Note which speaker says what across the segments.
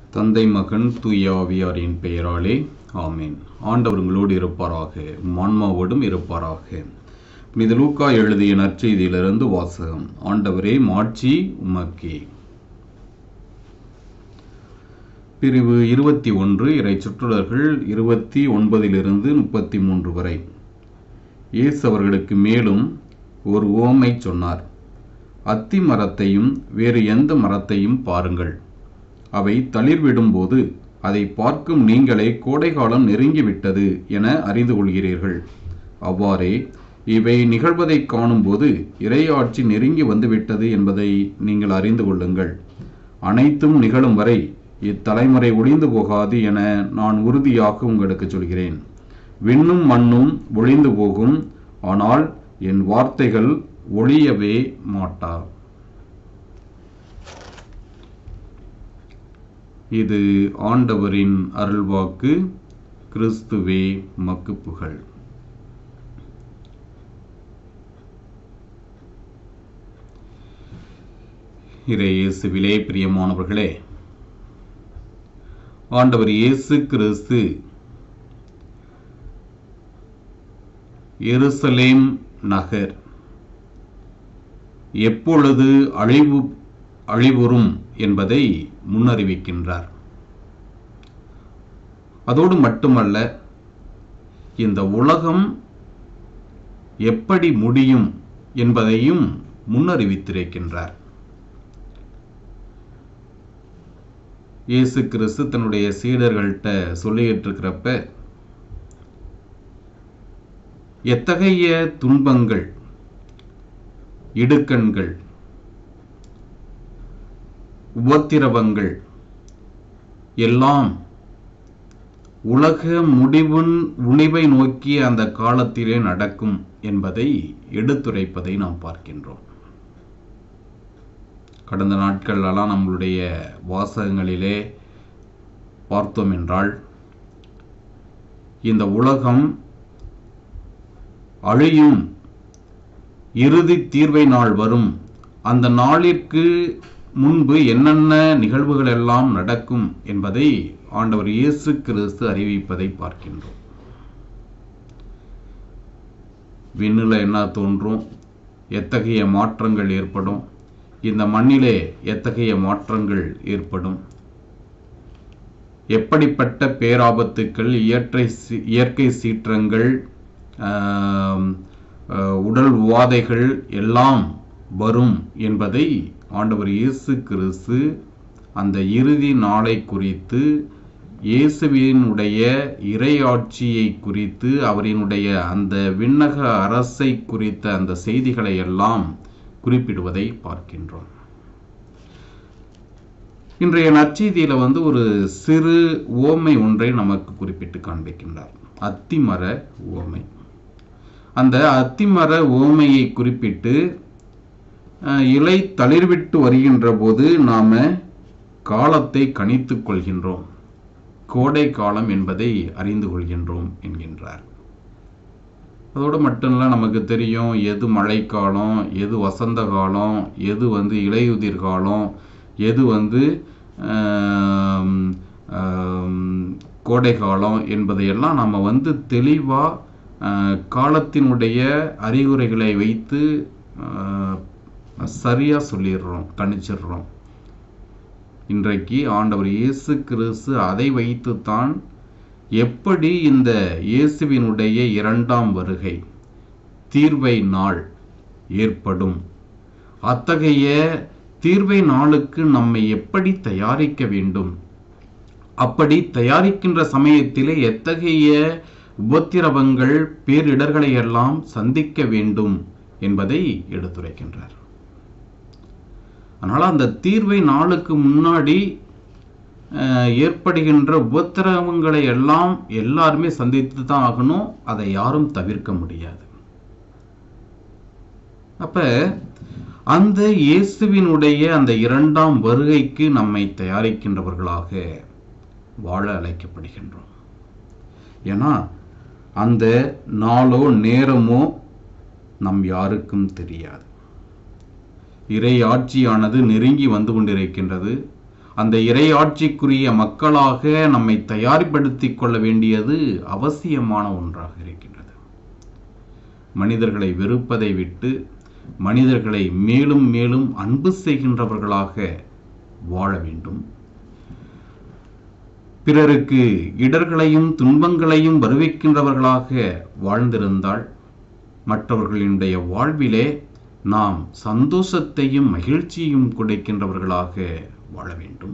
Speaker 1: தந்தை மகன் தூய ஆவியாரின் பெயராலே ஆமேன் ஆண்டவர் உங்களோடு இருப்பாராக மான்மாவோடும் இருப்பாராக புனித லூக்கா எழுதிய நற்செய்தியிலிருந்து வாசகம் ஆண்டவரே மாட்சி உமக்கே பிரிவு இருபத்தி ஒன்று இறை சுற்றுலர்கள் இருபத்தி ஒன்பதிலிருந்து முப்பத்தி மூன்று வரை இயேசு அவர்களுக்கு மேலும் ஒரு உவமை சொன்னார் அத்தி மரத்தையும் வேறு எந்த மரத்தையும் பாருங்கள் அவை தளிர்விடும்போது அதை பார்க்கும் நீங்களே கோடைகாலம் நெருங்கிவிட்டது என அறிந்து கொள்கிறீர்கள் அவ்வாறே இவை நிகழ்வதைக் காணும்போது இறையாட்சி நெருங்கி வந்துவிட்டது என்பதை நீங்கள் அறிந்து கொள்ளுங்கள் அனைத்தும் நிகழும் வரை இத்தலைமுறை ஒளிந்து போகாது என நான் உறுதியாக உங்களுக்கு சொல்கிறேன் விண்ணும் மண்ணும் ஒளிந்து போகும் ஆனால் என் வார்த்தைகள் ஒளியவே மாட்டா இது ஆண்டவரின் அருள்வாக்கு கிறிஸ்துவே மக்கு புகழ் இறை இயேசுவிலே பிரியமானவர்களே ஆண்டவர் இயேசு கிறிஸ்து எருசலேம் நகர் எப்பொழுது அழிவு அழிவுறும் என்பதை முன்னறிவிக்கின்றார் அதோடு மட்டுமல்ல இந்த உலகம் எப்படி முடியும் என்பதையும் முன்னறிவித்திருக்கின்றார் இயேசு கிறிஸ்து தன்னுடைய சீடர்கள்ட்ட சொல்லிட்டு இருக்கிறப்ப எத்தகைய துன்பங்கள் இடுக்கண்கள் உபத்திரவங்கள் எல்லாம் உலக முடிவின் உணிவை நோக்கிய அந்த காலத்திலே நடக்கும் என்பதை எடுத்துரைப்பதை நாம் பார்க்கின்றோம் கடந்த நாட்களெல்லாம் நம்மளுடைய வாசகங்களிலே பார்த்தோம் என்றால் இந்த உலகம் அழியும் இறுதி தீர்வை நாள் வரும் அந்த நாளிற்கு முன்பு என்னென்ன நிகழ்வுகள் எல்லாம் நடக்கும் என்பதை ஆண்டவர் இயேசு கிறிஸ்து அறிவிப்பதை பார்க்கின்றோம் விண்ணில் என்ன தோன்றும் எத்தகைய மாற்றங்கள் ஏற்படும் இந்த மண்ணிலே எத்தகைய மாற்றங்கள் ஏற்படும் எப்படிப்பட்ட பேராபத்துக்கள் இயற்கை இயற்கை சீற்றங்கள் உடல் உவாதைகள் எல்லாம் வரும் என்பதை ஆண்டவர் இயேசு கிறிஸ்து அந்த இறுதி நாளை குறித்து இயேசுவினுடைய இறையாட்சியை குறித்து அவரினுடைய அந்த விண்ணக அரசை குறித்த அந்த செய்திகளை எல்லாம் குறிப்பிடுவதை பார்க்கின்றோம் இன்றைய நற்செய்தியில வந்து ஒரு சிறு ஓமை ஒன்றை நமக்கு குறிப்பிட்டு காண்பிக்கின்றார் அத்திமர ஓமை அந்த அத்திமர ஓமையை குறிப்பிட்டு இலை தளிர்விட்டு வருகின்ற போது நாம காலத்தை கணித்துக் கொள்கின்றோம் கோடை காலம் என்பதை அறிந்து கொள்கின்றோம் என்கின்றார் அதோடு மட்டும் இல்லை நமக்கு தெரியும் எது மழைக்காலம் எது வசந்த காலம் எது வந்து இலையுதிர் காலம் எது வந்து கோடை காலம் என்பதையெல்லாம் நம்ம வந்து தெளிவாக காலத்தினுடைய அறிகுறைகளை வைத்து சரியாக சொல்லிடுறோம் கணிச்சிடுறோம் இன்றைக்கு ஆண்டவர் இயேசு கிறிஸ்து அதை வைத்துத்தான் எப்படி இந்த இயேசுவினுடைய இரண்டாம் வருகை தீர்வை நாள் ஏற்படும் அத்தகைய தீர்வை நாளுக்கு நம்மை எப்படி தயாரிக்க வேண்டும் அப்படி தயாரிக்கின்ற சமயத்திலே எத்தகைய உபத்திரவங்கள் பேரிடர்களை எல்லாம் சந்திக்க வேண்டும் என்பதை எடுத்துரைக்கின்றார் அதனால் அந்த தீர்வை நாளுக்கு முன்னாடி ஏற்படுகின்ற உபத்திரவங்களை எல்லாம் எல்லாருமே சந்தித்து தான் ஆகணும் அதை யாரும் தவிர்க்க முடியாது அப்ப அந்த இயேசுவினுடைய அந்த இரண்டாம் வருகைக்கு நம்மை தயாரிக்கின்றவர்களாக வாழ அழைக்கப்படுகின்றோம் ஏன்னா அந்த நாளோ நேரமோ நம் யாருக்கும் தெரியாது இறை ஆட்சியானது நெருங்கி வந்து கொண்டிருக்கின்றது அந்த இறையாட்சிக்குரிய மக்களாக நம்மை தயார்படுத்திக் கொள்ள வேண்டியது அவசியமான ஒன்றாக இருக்கின்றது மனிதர்களை வெறுப்பதை விட்டு மனிதர்களை மேலும் மேலும் அன்பு செய்கின்றவர்களாக வாழ வேண்டும் பிறருக்கு இடர்களையும் துன்பங்களையும் வருவிக்கின்றவர்களாக வாழ்ந்திருந்தால் மற்றவர்களுடைய வாழ்விலே நாம் சந்தோஷத்தையும் மகிழ்ச்சியையும் கொடுக்கின்றவர்களாக வாழ வேண்டும்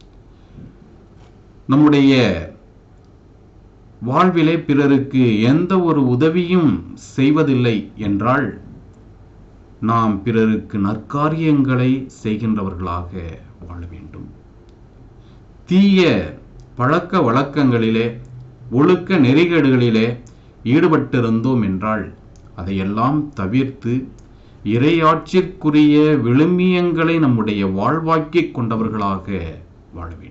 Speaker 1: நம்முடைய வாழ்விலே பிறருக்கு எந்த ஒரு உதவியும் செய்வதில்லை என்றால் நாம் பிறருக்கு நற்காரியங்களை செய்கின்றவர்களாக வாழ வேண்டும் தீய பழக்க வழக்கங்களிலே ஒழுக்க நெறிகேடுகளிலே ஈடுபட்டிருந்தோம் என்றால் அதையெல்லாம் தவிர்த்து இறையாட்சிற்குரிய விழுமியங்களை நம்முடைய வாழ்வாக்கிக் கொண்டவர்களாக வாழ வேண்டும்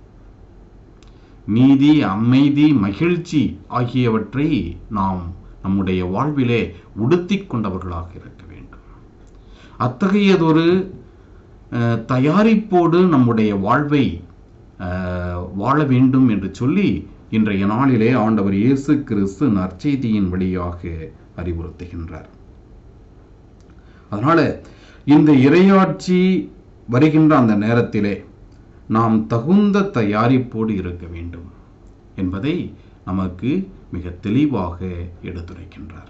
Speaker 1: நீதி அமைதி மகிழ்ச்சி ஆகியவற்றை நாம் நம்முடைய வாழ்விலே உடுத்திக் கொண்டவர்களாக இருக்க வேண்டும் அத்தகையதொரு அஹ், தயாரிப்போடு நம்முடைய வாழ்வை அஹ், வாழ வேண்டும் என்று சொல்லி இன்றைய நாளிலே ஆண்டவர் இயேசு கிறிஸ்து நற்செய்தியின் வழியாக அறிவுறுத்துகின்றார் அதனால இந்த இறையாட்சி வருகின்ற அந்த நேரத்திலே நாம் தகுந்த தயாரிப்போடு இருக்க வேண்டும் என்பதை நமக்கு மிக தெளிவாக எடுத்துரைக்கின்றார்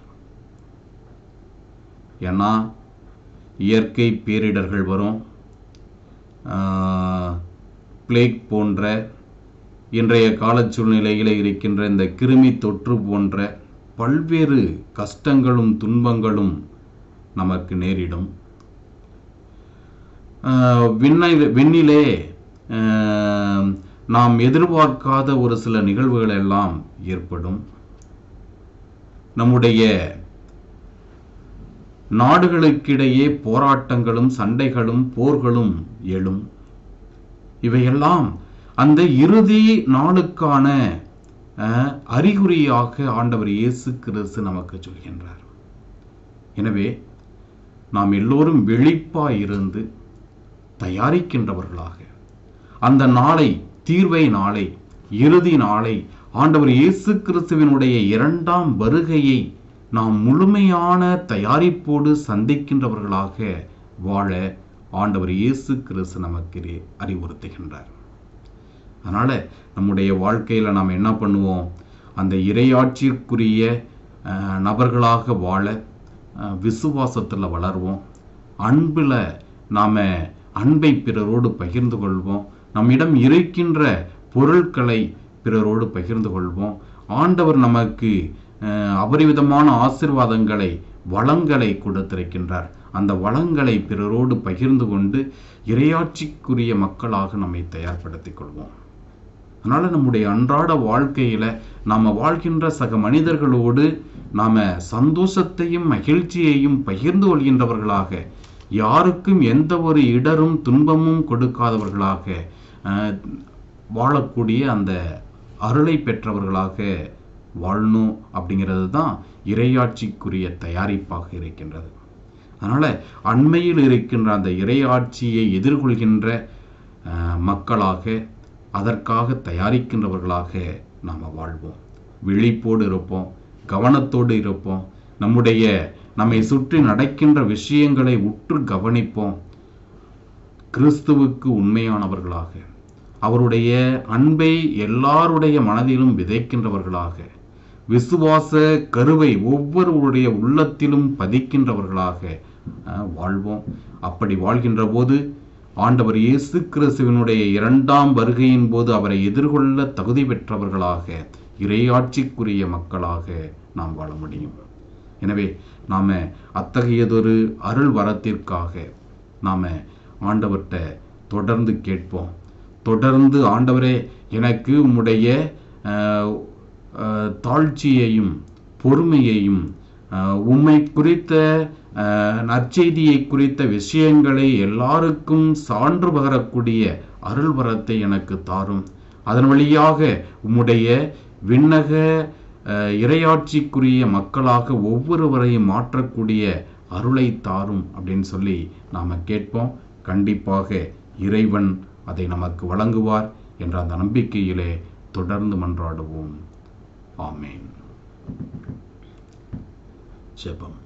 Speaker 1: ஏன்னா இயற்கை பேரிடர்கள் வரும் பிளேக் போன்ற இன்றைய கால சூழ்நிலையில் இருக்கின்ற இந்த கிருமி தொற்று போன்ற பல்வேறு கஷ்டங்களும் துன்பங்களும் நமக்கு நேரிடும் ஆஹ் விண்ணில் விண்ணிலே ஆஹ் நாம் எதிர்பார்க்காத ஒரு சில நிகழ்வுகள் எல்லாம் ஏற்படும் நம்முடைய நாடுகளுக்கிடையே போராட்டங்களும் சண்டைகளும் போர்களும் எழும் இவையெல்லாம் அந்த இறுதி நாளுக்கான அஹ், அறிகுறியாக ஆண்டவர் இயேசு கிறிஸ்து நமக்கு சொல்கின்றார் எனவே நாம் எல்லோரும் விழிப்பாய் இருந்து தயாரிக்கின்றவர்களாக அந்த நாளை தீர்வை நாளை இறுதி நாளை ஆண்டவர் இயேசு கிறிஸ்துவினுடைய இரண்டாம் வருகையை நாம் முழுமையான தயாரிப்போடு சந்திக்கின்றவர்களாக வாழ ஆண்டவர் இயேசு கிறிஸ்து நமக்கு இறை- அறிவுறுத்துகின்றார் அதனால நம்முடைய வாழ்க்கையில நாம் என்ன பண்ணுவோம் அந்த இறையாட்சிக்குரிய அஹ், நபர்களாக வாழ அஹ், விசுவாசத்துல வளருவோம் அன்புல நாம அன்பை பிறரோடு பகிர்ந்து கொள்வோம் நம்மிடம் இருக்கின்ற பொருட்களை பிறரோடு பகிர்ந்து கொள்வோம் ஆண்டவர் நமக்கு அஹ், அபரிவிதமான ஆசிர்வாதங்களை வளங்களை கொடுத்திருக்கின்றார் அந்த வளங்களை பிறரோடு பகிர்ந்து கொண்டு இறையாட்சிக்குரிய மக்களாக நம்மை தயார்படுத்திக் கொள்வோம் அதனால நம்முடைய அன்றாட வாழ்க்கையில நாம வாழ்கின்ற சக மனிதர்களோடு நாம சந்தோஷத்தையும் மகிழ்ச்சியையும் பகிர்ந்து கொள்கின்றவர்களாக யாருக்கும் எந்த ஒரு இடரும் துன்பமும் கொடுக்காதவர்களாக அஹ், வாழக்கூடிய அந்த அருளை பெற்றவர்களாக வாழணும் அப்படிங்கிறது தான் இறையாட்சிக்குரிய தயாரிப்பாக இருக்கின்றது அதனால அண்மையில் இருக்கின்ற அந்த இறையாட்சியை எதிர்கொள்கின்ற அஹ், மக்களாக அதற்காக தயாரிக்கின்றவர்களாக நாம் வாழ்வோம் விழிப்போடு இருப்போம் கவனத்தோடு இருப்போம் நம்முடைய நம்மை சுற்றி நடக்கின்ற விஷயங்களை உற்று கவனிப்போம் கிறிஸ்துவுக்கு உண்மையானவர்களாக அவருடைய அன்பை எல்லாருடைய மனதிலும் விதைக்கின்றவர்களாக விசுவாச கருவை ஒவ்வொருவருடைய உள்ளத்திலும் பதிக்கின்றவர்களாக அஹ், வாழ்வோம் அப்படி வாழ்கின்ற போது ஆண்டவர் இயேசு கிறிஸ்துவினுடைய இரண்டாம் வருகையின் போது அவரை எதிர்கொள்ள தகுதி பெற்றவர்களாக இறையாட்சிக்குரிய மக்களாக நாம் வாழ முடியும் எனவே நாம அத்தகையதொரு அருள் வரத்திற்காக நாம ஆண்டவர்கிட்ட தொடர்ந்து கேட்போம் தொடர்ந்து ஆண்டவரே எனக்கு உம்முடைய அஹ், அஹ், தாழ்ச்சியையும் பொறுமையையும் அஹ், உம்மை குறித்த அஹ், நற்செய்தியை குறித்த விஷயங்களை எல்லாருக்கும் சான்று பகரக்கூடிய அருள் வரத்தை எனக்கு தாரும் அதன் வழியாக உம்முடைய விண்ணக அஹ், இறையாட்சிக்குரிய மக்களாக ஒவ்வொருவரையும் மாற்றக்கூடிய அருளை தாரும் அப்படின்னு சொல்லி நாம கேட்போம் கண்டிப்பாக இறைவன் அதை நமக்கு வழங்குவார் என்ற அந்த நம்பிக்கையிலே தொடர்ந்து மன்றாடுவோம் ஆமேன் ஜெபம்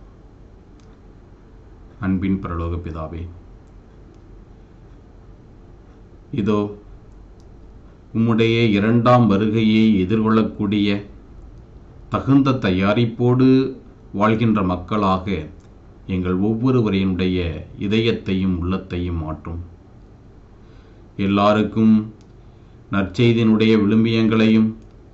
Speaker 1: அன்பின் பரலோக பிதாவே இதோ உம்முடைய இரண்டாம் வருகையை எதிர்கொள்ளக்கூடிய தகுந்த தயாரிப்போடு வாழ்கின்ற மக்களாக எங்கள் ஒவ்வொருவரையினுடைய இதயத்தையும் உள்ளத்தையும் மாற்றும் எல்லாருக்கும் நற்செய்தியினுடைய விழுமியங்களையும்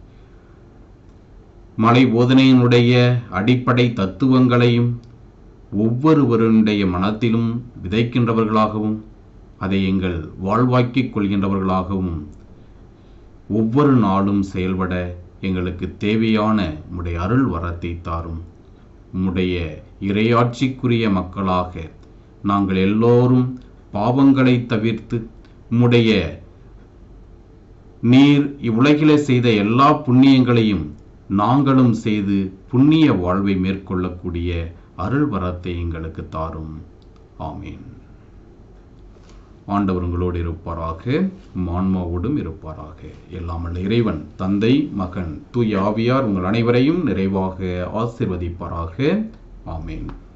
Speaker 1: மலை போதனையினுடைய அடிப்படை தத்துவங்களையும் ஒவ்வொருவருடைய மனத்திலும் விதைக்கின்றவர்களாகவும் அதை எங்கள் வாழ்வாக்கிக் கொள்கின்றவர்களாகவும் ஒவ்வொரு நாளும் செயல்பட எங்களுக்கு தேவையான உம்முடைய அருள் வரத்தை தாரும் உம்முடைய இறையாட்சிக்குரிய மக்களாக நாங்கள் எல்லோரும் பாவங்களை தவிர்த்து உம்முடைய நீர் இவ்வுலகிலே செய்த எல்லா புண்ணியங்களையும் நாங்களும் செய்து புண்ணிய வாழ்வை மேற்கொள்ளக்கூடிய அருள் வரத்தை எங்களுக்கு தாரும் ஆமீன் ஆண்டவர் உங்களோடு இருப்பாராக மான்மாவோடும் இருப்பாராக எல்லாம் வல்ல இறைவன் தந்தை மகன் தூய் ஆவியார் உங்கள் அனைவரையும் நிறைவாக ஆசிர்வதிப்பாராக ஆமீன்